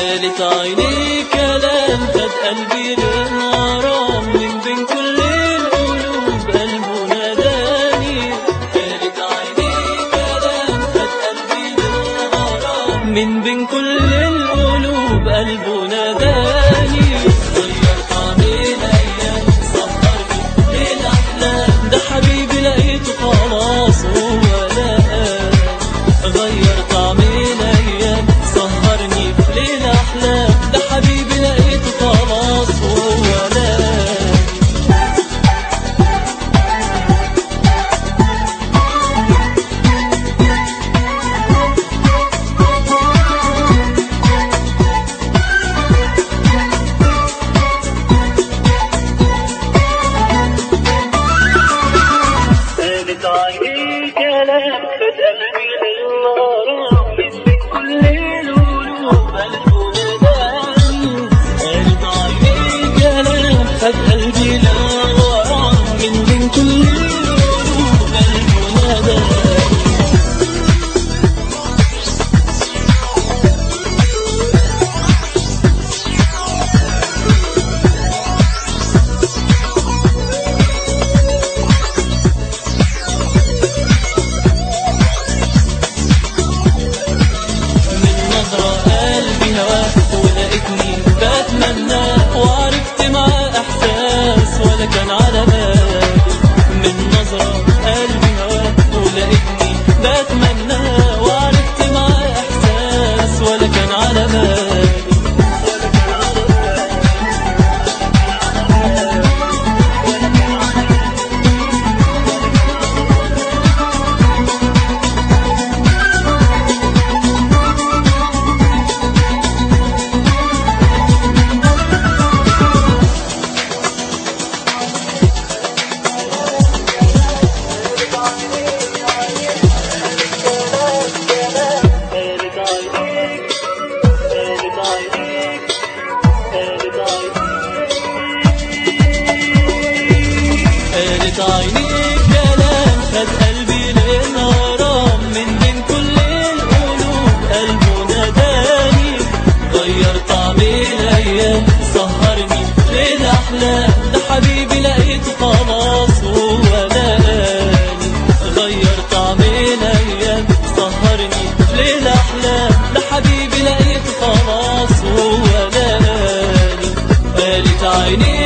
قالت عيني كلام خد قلبي للغرام من بين كل القلوب قلبه ناداني قالت عيني كلام خد قلبي للغرام من بين كل القلوب قلبه ناداني غير طعم الايام سهرني للاحلام ده حبيبي لقيته خلاص هو لقاني غير طعم الايام سهرني في ليل احلام ده حبيبي لقيته خلاص هو لقاني قالت عيني كلام خد قلبي للغرام من بين كل القلوب قلبه نداني قالت عيني كلام خد قلبي للغرام من بين كل القلوب قلبه نداني من نظرة قلبي هواه ولقيتني بتمنى وعرفت معاه إحساس ولا كان على بالي من نظرة قلبي هواه ولقيتني بتمنى وعرفت معاه إحساس ولا كان على بالي قالت عينيك قالت عينيك قالت عينيك قالت عينيك كلام خد قلبي للغرام من بين كل القلوب قلبه ناداني غير طعم الايام سهرني ليل احلام ده حبيبي لقيته خلاص هو لقاني غير طعم الايام سهرني ليل احلام ده حبيبي لقيته خلاص هو لقاني قالت عيني